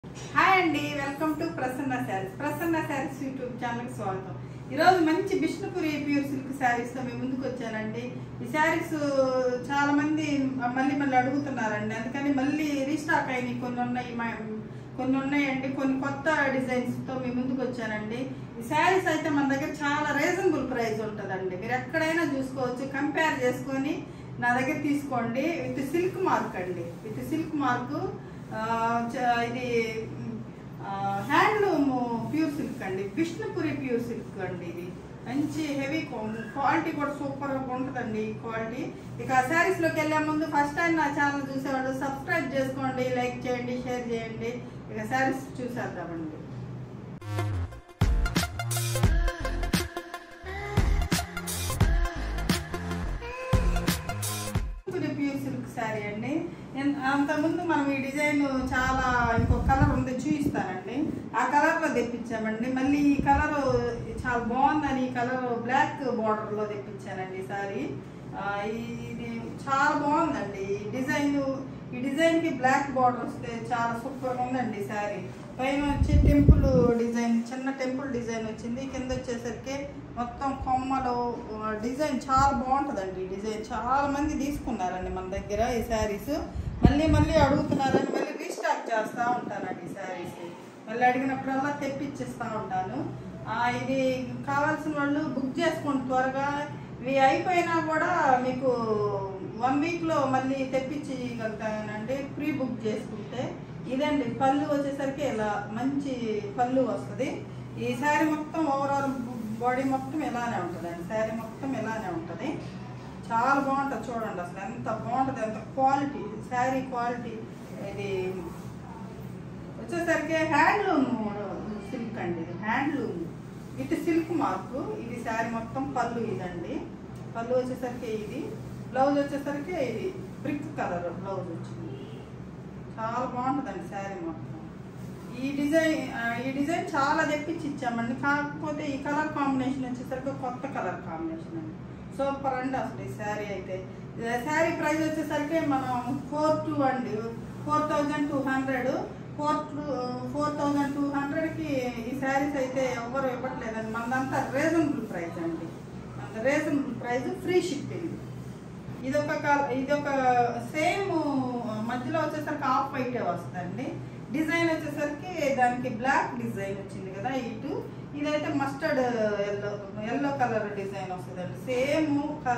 Hi అండి welcome to Prasanna Sarees Prasanna Sarees YouTube ఛానల్కి స్వాగతం ఈరోజు మంచి విష్ణుపురి ప్యూర్ సిల్క్ శారీస్తో మేము ముందుకు వచ్చానండి ఈ శారీస్ చాలా మంది మళ్ళీ మళ్ళీ అడుగుతున్నారండి అందుకని మళ్ళీ రీస్టాక్ అయినాయి కొన్ని ఉన్నాయి మా కొన్ని ఉన్నాయండి కొన్ని కొత్త డిజైన్స్తో మీ ముందుకు వచ్చానండి ఈ శారీస్ అయితే మన దగ్గర చాలా రీజనబుల్ ప్రైస్ ఉంటుందండి మీరు ఎక్కడైనా చూసుకోవచ్చు కంపేర్ చేసుకొని నా దగ్గర తీసుకోండి విత్ సిల్క్ మార్క్ అండి విత్ సిల్క్ మార్కు ఆ, చ- ఇది హ్యాండ్లూమ్ ప్యూర్ సిల్క్ అండి విష్ణుపురి ప్యూర్ సిల్క్ అండి ఇది మంచి హెవీ క్వాలిటీ కూడా సూపర్ ఉంటుందండి ఈ క్వాలిటీ ఇక శారీస్ లోకి వెళ్ళే ముందు ఫస్ట్ టైం నా ఛానల్ చూసేవాళ్ళు సబ్స్క్రైబ్ చేసుకోండి లైక్ చేయండి షేర్ చేయండి ఇక శారీస్ చూసేద్దామండి ఇది ప్యూర్ సిల్క్ శారీ అండి ఎన్- అంతకుముందు మనం ఈ డిజైన్ చాలా ఇంకొక కలర్ ఉంది చూపిస్తానండి ఆ కలర్లో తెప్పించామండి మళ్ళీ ఈ కలర్ చాలా బాగుందని ఈ కలర్ బ్లాక్ బార్డర్లో తెప్పించానండి ఈ శారీ ఆ, ఇది చాలా బాగుందండి ఈ డిజైన్ ఈ డిజైన్కి బ్లాక్ బార్డర్ వస్తే చాలా సూపర్గా ఉందండి ఈ శారీ పైన వచ్చి టెంపుల్ డిజైన్ చిన్న టెంపుల్ డిజైన్ వచ్చింది కింద వచ్చేసరికి మొత్తం కొమ్మలు ఆ, డిజైన్ చాలా బాగుంటుందండి ఈ డిజైన్ చాలా మంది తీసుకున్నారండి మన దగ్గర ఈ శారీస్ మళ్ళీ మళ్ళీ అడుగుతున్నారని మళ్ళీ రీస్టాక్ చేస్తూ ఉంటానండి ఈ శారీస్ మళ్ళీ అడిగినప్పుడల్లా తెప్పించిస్తూ ఉంటాను ఆ, ఇది కావాల్సిన వాళ్ళు బుక్ చేసుకోండి త్వరగా ఇవి అయిపోయినా కూడా మీకు వన్ వీక్లో మళ్ళీ తెప్పించగలుగుతానండి ప్రీ బుక్ చేసుకుంటే ఇదండి పళ్ళు వచ్చేసరికి ఇలా మంచి పళ్ళు వస్తుంది ఈ శారీ మొత్తం ఓవరాల్ బాడీ మొత్తం ఇలానే ఉంటుందండి శారీ మొత్తం ఇలానే ఉంటుంది చాలా బాగుంటుంది చూడండి అసలు ఎంత బాగుంటుంది ఎంత క్వాలిటీ శారీ క్వాలిటీ ఇది వచ్చేసరికి హ్యాండ్లూమ్ సిల్క్ అండి ఇది హ్యాండ్లూమ్ విత్ సిల్క్ మార్కు ఇది శారీ మొత్తం పళ్ళు ఇదండి పళ్ళు వచ్చేసరికి ఇది బ్లౌజ్ వచ్చేసరికి ఇది బ్రిక్ కలర్ బ్లౌజ్ వచ్చింది చాలా బాగుంటుందండి శారీ మొత్తం ఈ డిజైన్ ఆ, ఈ డిజైన్ చాలా తెప్పించి ఇచ్చామండి కాకపోతే ఈ కలర్ కాంబినేషన్ వచ్చేసరికి కొత్త కలర్ కాంబినేషన్ అండి సూపర్ అండి అసలు ఈ శారీ అయితే ఈ శారీ ప్రైస్ వచ్చేసరికి మనం ఫోర్ టూ అండి four thousand two hundred four two four thousand two హండ్రెడ్కి ఈ శారీస్ అయితే ఎవరు ఇవ్వట్లేదండి మనదంతా రీజనబుల్ ప్రైస్ అండి రీజనబుల్ ప్రైస్ ఫ్రీ షిప్పింగ్ ఇదొక కల- ఇదొక సేమ్ మధ్యలో వచ్చేసరికి ఆఫ్ వైట్ వస్తుందండి డిజైన్ వచ్చేసరికి దానికి బ్లాక్ డిజైన్ వచ్చింది కదా ఇటు ఇదైతే mustard yellow yellow colour design వస్తుందండి సేమ్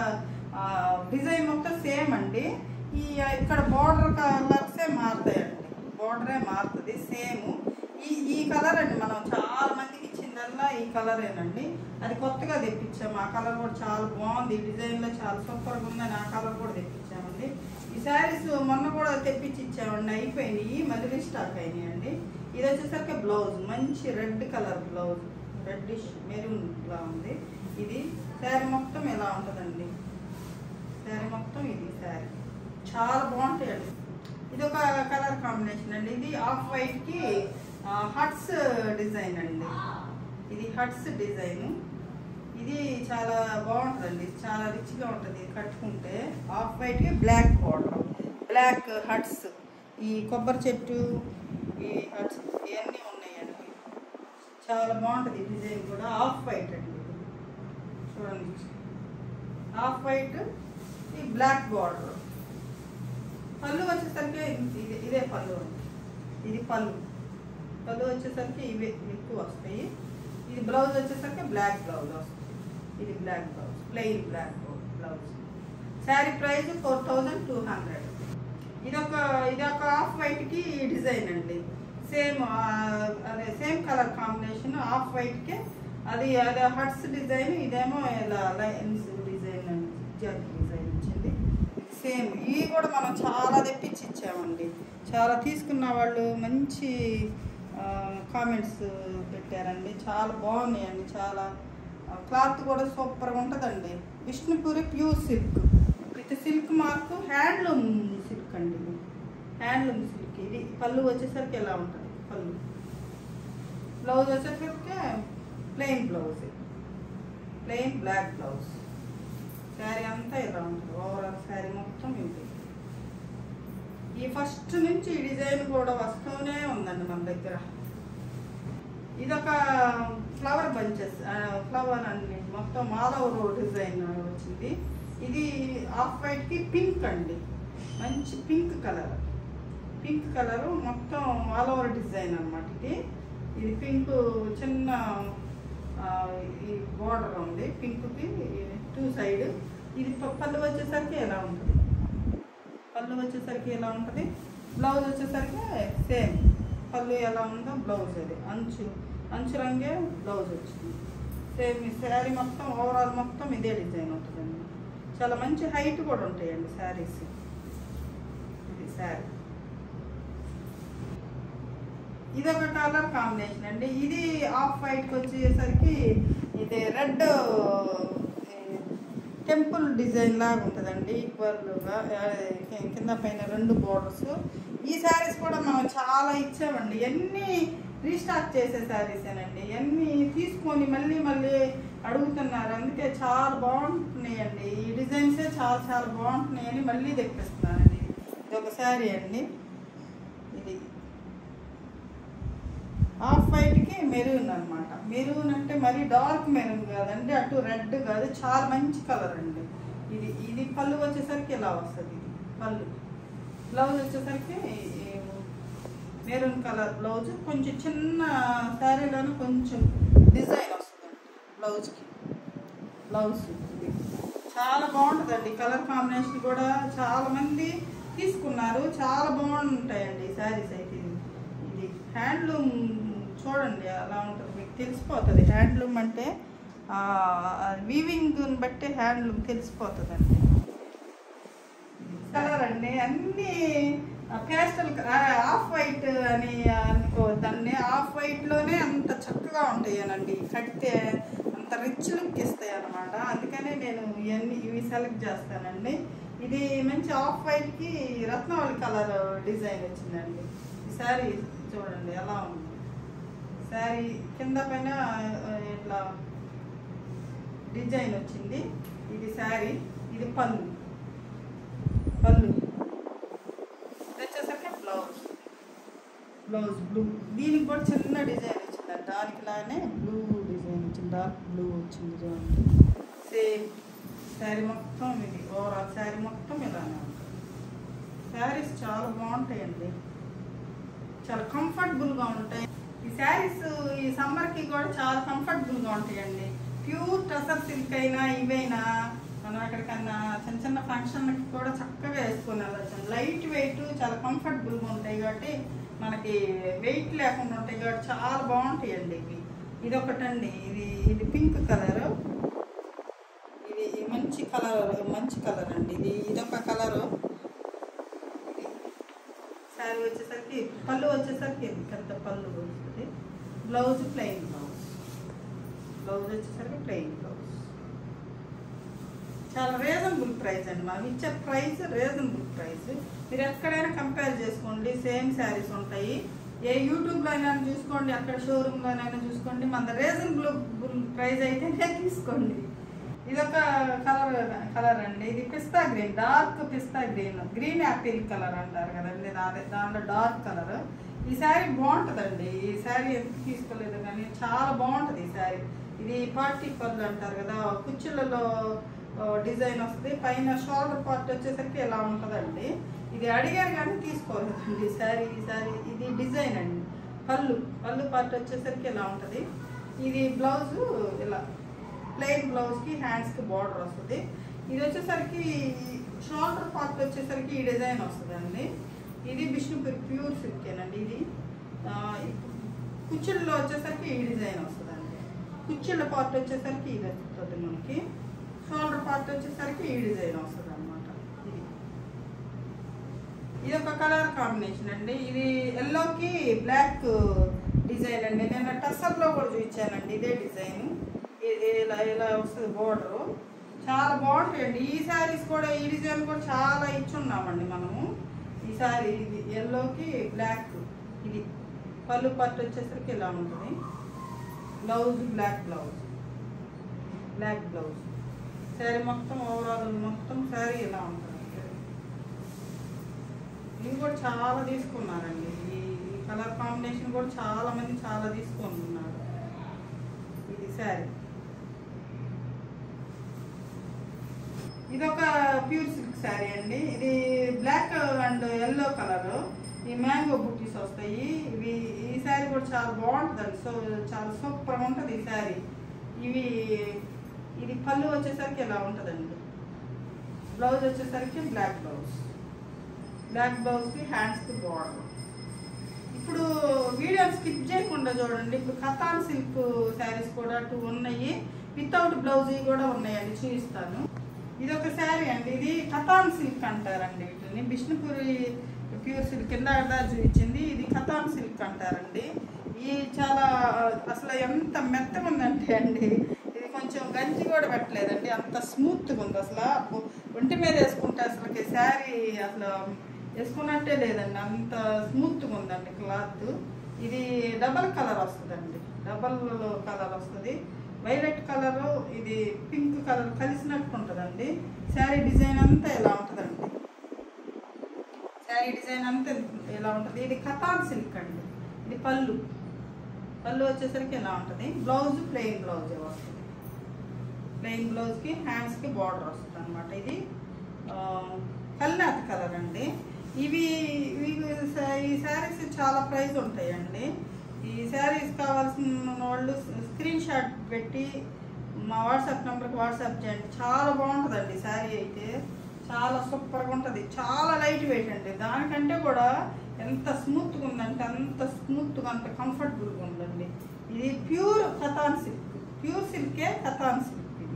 డిజైన్ మొత్తం సేమ్ అండి ఈ ఇక్కడ బార్డర్ కలర్సే మారుతాయండి బార్డరే మారుతుంది సేమ్ ఈ ఈ కలర్ అండి మనం చాలా మందికి ఇచ్చిందల్లా ఈ కలరేనండి అది కొత్తగా తెప్పించాము ఆ కలర్ కూడా చాలా బాగుంది ఈ డిజైన్లో చాలా సూపర్గా ఉందని ఆ కలర్ కూడా తెప్పించామండి ఈ శారీస్ మొన్న కూడా తెప్పించి ఇచ్చామండి అయిపోయినాయి మళ్ళీ రీస్టాక్ అయినాయండి ఇది వచ్చేసరికి బ్లౌజ్ మంచి red colour blouse reddish maroon లా ఉంది ఇది శారీ మొత్తం ఇలా ఉంటుందండి శారీ మొత్తం ఇది శారీ చాలా బాగుంటాయండి ఇది ఒక కలర్ కాంబినేషన్ అండి ఇది ఆఫ్ వైట్ కి హట్స్ డిజైన్ అండి ఇది హట్స్ డిజైన్ ఇది చాలా బాగుంటుందండి చాలా రిచ్గా ఉంటుంది ఇది కట్టుకుంటే ఆఫ్ వైట్ కి బ్లాక్ బార్డర్ బ్లాక్ హట్స్ ఈ కొబ్బరి చెట్టు ఈ హట్స్ ఇవన్నీ ఉన్నాయండి చాలా బాగుంటుంది ఈ డిజైన్ కూడా ఆఫ్ వైట్ అండి ఇది. చూడండి ఆఫ్ వైట్ ఈ బ్లాక్ బార్డర్ పళ్ళు వచ్చేసరికి ఇది ఇదే పళ్ళు ఇది పళ్ళు పళ్ళు వచ్చేసరికి ఇవి ఎక్కువ వస్తాయి ఇది బ్లౌజ్ వచ్చేసరికి బ్లాక్ బ్లౌజ్ వస్తుంది ఇది black blouse plain black blouse sari price four thousand two hundred ఇదొక ఇదొక ఆఫ్ వైట్కి డిజైన్ అండి సేమ్ అదే సేమ్ కలర్ కాంబినేషన్ ఆఫ్ వైట్కి అది అదే హట్స్ డిజైన్ ఇదేమో ఇలా లైన్స్ డిజైన్ అండి డిజైన్ వచ్చింది సేమ్ ఇవి కూడా మనం చాలా తెప్పించి ఇచ్చామండి చాలా తీసుకున్న వాళ్ళు మంచి కామెంట్స్ పెట్టారండి చాలా బాగున్నాయండి చాలా క్లాత్ కూడా సూపర్గా ఉంటుందండి Vishnupuri pure silk with silk mark handloom silk అండి ఇది హ్యాండ్లూమ్ సిల్క్ ఇది పళ్ళు వచ్చేసరికి ఎలా ఉంటుంది పళ్ళు బ్లౌజ్ వచ్చేసరికి plain blouse plain black blouse sari అంతా ఇలా ఉంటుంది ఓవరాల్ శారీ మొత్తం ఇది ఈ ఫస్ట్ నుంచి ఈ డిజైన్ కూడా వస్తూనే ఉందండి మన దగ్గర ఇదొక ఫ్లవర్ బంచెస్ ఫ్లవర్ అండి మొత్తం ఆల్ ఓవర్ డిజైన్ వచ్చింది ఇది ఆఫ్ వైట్కి పింక్ అండి మంచి పింక్ కలర్ పింక్ కలర్ మొత్తం ఆల్ ఓవర్ డిజైన్ అన్నమాట ఇది ఇది పింక్ చిన్న ఆ, ఈ బోర్డర్ ఉంది పింక్కి టూ సైడ్ ఇది ప- పళ్ళు వచ్చేసరికి ఎలా ఉంటుంది పళ్ళు వచ్చేసరికి ఎలా ఉంటుంది బ్లౌజ్ వచ్చేసరికి సేమ్ పళ్ళు ఎలా ఉందో బ్లౌజ్ అది అంచు అంచు రంగే బ్లౌజ్ వచ్చింది సేమ్ ఈ శారీ మొత్తం ఓవరాల్ మొత్తం ఇదే డిజైన్ ఉంటుందండి చాలా మంచి హైట్ కూడా ఉంటాయండి శారీస్ ఇది శారీ ఇది ఒక కలర్ కాంబినేషన్ అండి ఇది ఆఫ్ వైట్కి వచ్చేసరికి ఇది రెడ్ టెంపుల్ డిజైన్ లాగా ఉంటుందండి ఈక్వల్గా కింద పైన రెండు బోర్డర్స్ ఈ శారీస్ కూడా మనం చాలా ఇచ్చామండి ఎన్ని రీస్టాక్ చేసే శారీసేనండి ఎన్ని తీసుకొని మళ్ళీ మళ్ళీ అడుగుతున్నారు అందుకే చాలా బాగుంటున్నాయండి ఈ డిజైన్సే చాలా చాలా బాగుంటున్నాయని మళ్ళీ తెప్పిస్తున్నానండి ఇది ఒక శారీ అండి ఇది ఆఫ్ వైట్కి మెరూన్ అనమాట మెరూన్ అంటే మరీ డార్క్ మెరూన్ కాదండి అటు రెడ్ కాదు చాలా మంచి కలర్ అండి ఇది ఇది పళ్ళు వచ్చేసరికి ఇలా వస్తుంది ఇది పళ్ళు బ్లౌజ్ వచ్చేసరికి మెరూన్ కలర్ బ్లౌజ్ కొంచెం చిన్న శారీలోనే కొంచెం డిజైన్ వస్తుందండి బ్లౌజ్కి బ్లౌజ్ ఇది చాలా బాగుంటుందండి కలర్ కాంబినేషన్ కూడా చాలా మంది తీసుకున్నారు చాలా బాగుంటాయండి ఈ శారీస్ అయితే ఇది ఇది హ్యాండ్లూమ్ చూడండి అలా ఉంటుంది మీకు తెలిసిపోతుంది హ్యాండ్లూమ్ అంటే వీవింగ్ బట్టి హ్యాండ్లూమ్ తెలిసిపోతుందండి కలర్ అండి అన్ని పేస్టల్ ఆఫ్ వైట్ అని అనుకోవద్దండి ఆఫ్ వైట్లోనే అంత చక్కగా ఉంటాయనండి కడితే అంత రిచ్ లుక్ ఇస్తాయి అనమాట అందుకనే నేను ఇవన్నీ ఇవి సెలెక్ట్ చేస్తానండి ఇది మంచి ఆఫ్ వైట్కి రత్నవళి కలర్ డిజైన్ వచ్చిందండి ఈ శారీ చూడండి ఎలా ఉంది శారీ కింద పైన ఆ, ఇట్లా డిజైన్ వచ్చింది ఇది శారీ ఇది పళ్ళు పళ్ళు ఇది వచ్చేసరికి బ్లౌజ్ బ్లౌజ్ బ్లూ దీనికి కూడా చిన్న డిజైన్ వచ్చింది దానికి లానే బ్లూ డిజైన్ వచ్చింది డార్క్ బ్లూ వచ్చింది చూడండి సేమ్ శారీ మొత్తం ఇది ఓవరాల్ శారీ మొత్తం ఇలానే ఉంటుంది శారీస్ చాలా బాగుంటాయండి చాలా కంఫర్టబుల్గా ఉంటాయి ఈ శారీస్ ఈ సమ్మర్కి కూడా చాలా కంఫర్టబుల్గా ఉంటాయండి ప్యూర్ టసర్ సిల్క్ అయినా ఇవైనా మనం ఎక్కడికన్నా చిన్న చిన్న ఫంక్షన్లకి కూడా చక్కగా వేసుకొని వెళ్ళచ్చు లైట్ వెయిట్ చాలా కంఫర్టబుల్గా ఉంటాయి కాబట్టి మనకి వెయిట్ లేకుండా ఉంటాయి కాబట్టి చాలా బాగుంటాయండి ఇవి ఇది ఒకటండి ఇది ఇది పింక్ కలర్ ఇది మంచి కలర్ మంచి కలర్ అండి ఇది ఇదొక కలరు శారీ వచ్చేసరికి పళ్ళు వచ్చేసరికి ఇది పెద్ద పళ్ళు వస్తుంది బ్లౌజ్ ప్లెయిన్ బ్లౌజ్ బ్లౌజ్ వచ్చేసరికి ప్లెయిన్ బ్లౌజ్ చాలా రీజనబుల్ ప్రైస్ అండి మనం ఇచ్చే ప్రైస్ రీజనబుల్ ప్రైస్ మీరు ఎక్కడైనా కంపేర్ చేసుకోండి సేమ్ శారీస్ ఉంటాయి ఏ యూట్యూబ్లో అయినా చూసుకోండి అక్కడ షోరూమ్లోనైనా చూసుకోండి మన రీజనబుల్ ప్రైస్ అయితేనే తీసుకోండి ఇదొక కలర్ కలర్ అండి ఇది పిస్తా గ్రీన్ డార్క్ పిస్తా గ్రీన్ గ్రీన్ యాపిల్ కలర్ అంటారు కదండి అదే దాంట్లో డార్క్ కలర్ ఈ శారీ బాగుంటుందండి ఈ శారీ ఎందుకు తీసుకోలేదు కానీ చాలా బాగుంటుంది ఈ శారీ ఇది పార్టీ పళ్ళు అంటారు కదా కుచ్చులలో డిజైన్ వస్తుంది పైన షోల్డర్ పార్ట్ వచ్చేసరికి ఇలా ఉంటుందండి ఇది అడిగారు కానీ తీసుకోలేదండి ఈ శారీ ఈ శారీ ఇది డిజైన్ అండి పళ్ళు పళ్ళు పార్ట్ వచ్చేసరికి ఇలా ఉంటుంది ఇది బ్లౌజ్ ఇలా ప్లెయిన్ బ్లౌజ్కి హ్యాండ్స్కి బార్డర్ వస్తుంది ఇది వచ్చేసరికి షోల్డర్ పార్ట్ వచ్చేసరికి ఈ డిజైన్ వస్తుందండి ఇది విష్ణుపూర్ ప్యూర్ సిల్కేనండి ఇది ఆ, ఇప్పుడు కుచ్చుల్లో వచ్చేసరికి ఈ డిజైన్ వస్తుందండి కుచ్చుళ్ళ పార్ట్ వచ్చేసరికి ఇది వస్తుంది మనకి షోల్డర్ పార్ట్ వచ్చేసరికి ఈ డిజైన్ వస్తుంది అనమాట ఇది ఇది ఒక కలర్ కాంబినేషన్ అండి ఇది ఎల్లోకి బ్లాక్ డిజైన్ అండి నేను టస్సర్లో కూడా చూపించానండి ఇదే డిజైన్ ఇలా ఇలా వస్తుంది బోర్డరు చాలా బాగుంటాయండి ఈ శారీస్ కూడా ఈ డిజైన్ కూడా చాలా ఇచ్చున్నామండి మనము ఈ శారీ ఇది ఎల్లోకి బ్లాక్ ఇది పళ్ళు పట్టు వచ్చేసరికి ఇలా ఉంటుంది blouse black blouse black blouse sari మొత్తం ఓవరాల్ మొత్తం శారీ ఇలా ఉంటుంది ఇవి కూడా చాలా తీసుకున్నారండి ఈ ఈ కలర్ కాంబినేషన్ కూడా చాలా మంది చాలా తీసుకుంటున్నారు ఇది శారీ ఇది ఒక ప్యూర్ సిల్క్ శారీ అండి ఇది బ్లాక్ అండ్ ఎల్లో కలర్ ఈ మ్యాంగో బుట్టీస్ వస్తాయి ఇవి ఈ శారీ కూడా చాలా బాగుంటుందండి సో చాలా సూపర్గా ఉంటుంది ఈ శారీ ఇవి ఇది పళ్ళు వచ్చేసరికి ఇలా ఉంటుందండి బ్లౌజ్ వచ్చేసరికి బ్లాక్ బ్లౌజ్ బ్లాక్ బ్లౌజ్కి హ్యాండ్స్కి బార్డర్ ఇప్పుడు వీడియో స్కిప్ చేయకుండా చూడండి ఇప్పుడు కథాన్ సిల్క్ శారీస్ కూడా టూ ఉన్నాయి వితౌట్ బ్లౌజ్ కూడా ఉన్నాయండి చూపిస్తాను ఇది ఒక శారీ అండి ఇది కథాన్ సిల్క్ అంటారండి వీటిని బిష్ణుపురి ప్యూర్ సిల్క్ కింద అడ్డా చూపించింది ఇది కథాన్ సిల్క్ అంటారండి ఈ చాలా అసలు ఎంత మెత్తగా ఉందంటే అండి ఇది కొంచెం గంజి కూడా పెట్టలేదండి అంత స్మూత్గా ఉంది అసలు ఒంటి మీద వేసుకుంటే అసలు శారీ అసలు వేసుకున్నట్టే లేదండి అంత స్మూత్గా ఉందండి క్లాత్ ఇది డబల్ కలర్ వస్తుందండి డబల్ కలర్ వస్తుంది వైలెట్ కలర్ ఇది పింక్ కలర్ కలిసినట్టు ఉంటుందండి శారీ డిజైన్ అంతా ఇలా ఉంటుందండి శారీ డిజైన్ అంతా ఇలా ఉంటుంది ఇది కథాన్ సిల్క్ అండి ఇది పళ్ళు పళ్ళు వచ్చేసరికి ఇలా ఉంటుంది బ్లౌజ్ ప్లెయిన్ బ్లౌజ్ వస్తుంది ప్లెయిన్ బ్లౌజ్కి హ్యాండ్స్కి బార్డర్ వస్తుంది అనమాట ఇది ఆ, కల్నాథ్ కలర్ అండి ఇవి ఇవి స- ఈ శారీస్ చాలా ప్రైస్ ఉంటాయండి ఈ శారీస్ కావాల్సిన వాళ్ళు స్క్రీన్ షాట్ పెట్టి మా వాట్సాప్ నెంబర్కి వాట్సాప్ చేయండి చాలా బాగుంటుందండి శారీ అయితే చాలా సూపర్గా ఉంటుంది చాలా లైట్ వెయిట్ అండి దానికంటే కూడా ఎంత స్మూత్గా ఉందంటే అంత స్మూత్గా అంత కంఫర్టబుల్గా ఉందండి ఇది ప్యూర్ కథాన్ సిల్క్ ప్యూర్ సిల్కే కథాన్ సిల్క్ ఇది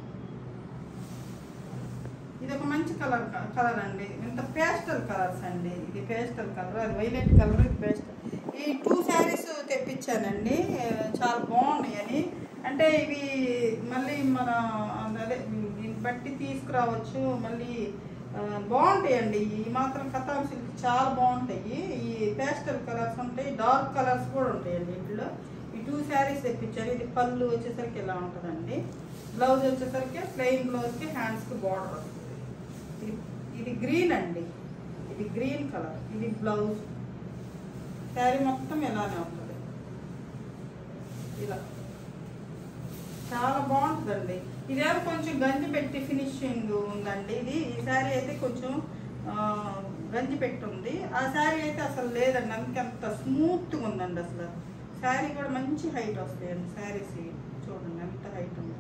ఇది ఒక మంచి కలర్ కలర్ అండి ఇంత పేస్టల్ కలర్స్ అండి ఇది పేస్టల్ కలర్ అది వైలెట్ కలర్ ఇది పేస్టల్ ఈ టూ శారీస్ తెప్పించానండి ఆ, చాలా బాగున్నాయి అని అంటే ఇవి మళ్ళీ మన అదే దీన్ని బట్టి తీసుకురావచ్చు మళ్ళీ ఆ, బాగుంటాయండి ఈ మాత్రం కథాం సిల్క్ చాలా బాగుంటాయి ఈ పేస్టల్ కలర్స్ ఉంటాయి డార్క్ కలర్స్ కూడా ఉంటాయండి వీటిలో ఈ టూ శారీస్ తెప్పించాను ఇది పళ్ళు వచ్చేసరికి ఇలా ఉంటుందండి బ్లౌజ్ వచ్చేసరికి ప్లెయిన్ బ్లౌజ్కి హ్యాండ్స్కి బార్డర్ వస్తుంది ఇది ఇది గ్రీన్ అండి ఇది గ్రీన్ కలర్ ఇది బ్లౌజ్ శారీ మొత్తం ఇలానే ఉంటుంది ఇలా చాలా బాగుంటుందండి ఇదేమో కొంచెం గంజి పెట్టి ఫినిషింగ్ ఉందండి ఇది ఈ శారీ అయితే కొంచెం ఆ, గంజి పెట్టి ఉంది ఆ శారీ అయితే అసలు లేదండి అందుకే అంత స్మూత్గా ఉందండి అసలు శారీ కూడా మంచి హైట్ వస్తాయండి శారీస్ చూడండి ఎంత హైట్ ఉంది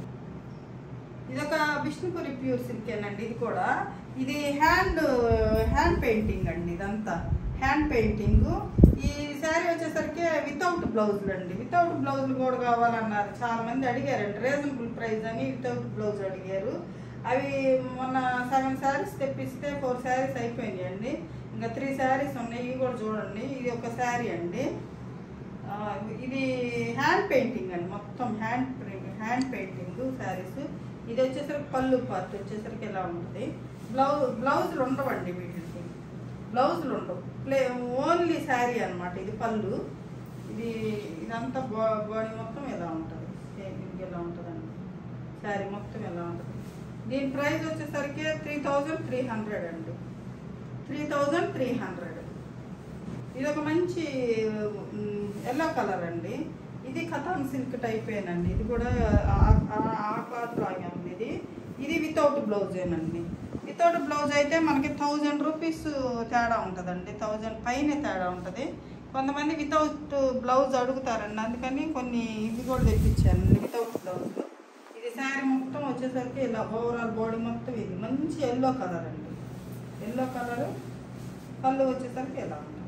ఇదొక విష్ణుపురి ప్యూర్ సిల్క్ అండి ఇది కూడా ఇది హ్యాండ్ హ్యాండ్ పెయింటింగ్ అండి ఇదంతా హ్యాండ్ పెయింటింగ్ ఈ శారీ వచ్చేసరికి వితౌట్ బ్లౌజులు అండి వితౌట్ బ్లౌజులు కూడా కావాలన్నారు చాలా మంది అడిగారండి రీజనబుల్ ప్రైస్ అని వితౌట్ బ్లౌజ్ అడిగారు అవి మొన్న సెవెన్ శారీస్ తెప్పిస్తే ఫోర్ శారీస్ అయిపోయినాయి అండి ఇంకా త్రీ శారీస్ ఉన్నాయి ఇవి కూడా చూడండి ఇది ఒక శారీ అండి ఆ, ఇది హ్యాండ్ పెయింటింగ్ అండి మొత్తం హ్యాండ్ హ్యాండ్ పెయింటింగ్ శారీస్ ఇది వచ్చేసరికి పళ్ళు పార్ట్ వచ్చేసరికి ఎలా ఉంటుంది బ్లౌజ్ బ్లౌజులు ఉండవండి వీటికి బ్లౌజులు ఉండవు ప్లే ఓన్లీ శారీ అన్నమాట ఇది పళ్ళు ఇది ఇదంతా బా బాడీ మొత్తం ఎలా ఉంటుంది సేమ్ ఇది ఎలా ఉంటుందండి శారీ మొత్తం ఎలా ఉంటుంది దీని ప్రైస్ వచ్చేసరికి త్రీ థౌజండ్ త్రీ హండ్రెడ్ అండి త్రీ థౌజండ్ త్రీ హండ్రెడ్ ఇది ఒక మంచి ఎల్లో కలర్ అండి ఇది కథాన్ సిల్క్ టైప్ ఏనండి ఇది కూడా ఆ- ఆ- ఆ క్లాత్ లాగే ఉంది ఇది ఇది వితౌట్ బ్లౌజ్ ఏనండి వితౌట్ బ్లౌజ్ అయితే మనకి థౌజండ్ రూపీస్ తేడా ఉంటుందండి థౌజండ్ పైన తేడా ఉంటుంది కొంతమంది వితౌట్ బ్లౌజ్ అడుగుతారండి అందుకని కొన్ని ఇవి కూడా తెప్పించానండి వితౌట్ బ్లౌజ్ ఇది శారీ మొత్తం వచ్చేసరికి ఇలా ఓవరాల్ బాడీ మొత్తం ఇది మంచి ఎల్లో కలర్ అండి ఎల్లో కలర్ పళ్ళు వచ్చేసరికి ఇలా ఉంటుంది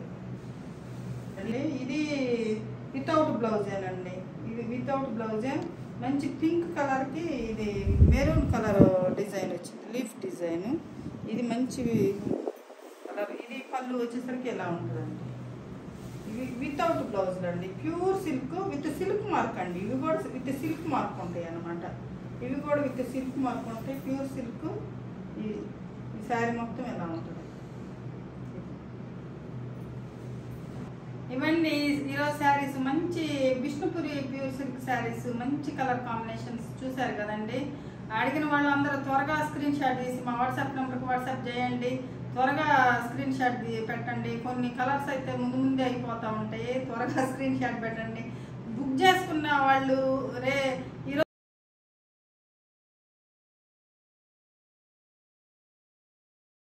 అండి ఇది వితౌట్ బ్లౌజేనండి ఇది వితౌట్ బ్లౌజే మంచి పింక్ కలర్కి ఇది మెరూన్ కలర్ డిజైన్ వచ్చింది లీఫ్ డిజైన్ ఇది మంచి కలర్ ఇది పళ్ళు వచ్చేసరికి ఎలా ఉంటుందండి ఇవి వితౌట్ బ్లౌజులు అండి pure silk with silk mark అండి ఇవి కూడా విత్ సిల్క్ మార్క్ ఉంటాయి అన్నమాట ఇవి కూడా విత్ సిల్క్ మార్క్ ఉంటాయి ప్యూర్ సిల్క్ ఈ ఈ శారీ మొత్తం ఎలా ఉంటుంది ఇవన్నీ ఈరోజు శారీస్ మంచి విష్ణుపురి ప్యూర్ సిల్క్ శారీస్ మంచి కలర్ కాంబినేషన్స్ చూశారు కదండి అడిగిన వాళ్ళందరూ త్వరగా స్క్రీన్ షాట్ తీసి మా వాట్సాప్ నెంబర్కి వాట్సాప్ చేయండి త్వరగా స్క్రీన్ షాట్ ది- పెట్టండి కొన్ని కలర్స్ అయితే ముందు ముందే అయిపోతూ ఉంటాయి త్వరగా స్క్రీన్ షాట్ పెట్టండి బుక్ చేసుకున్న వాళ్ళు రే ఈరోజు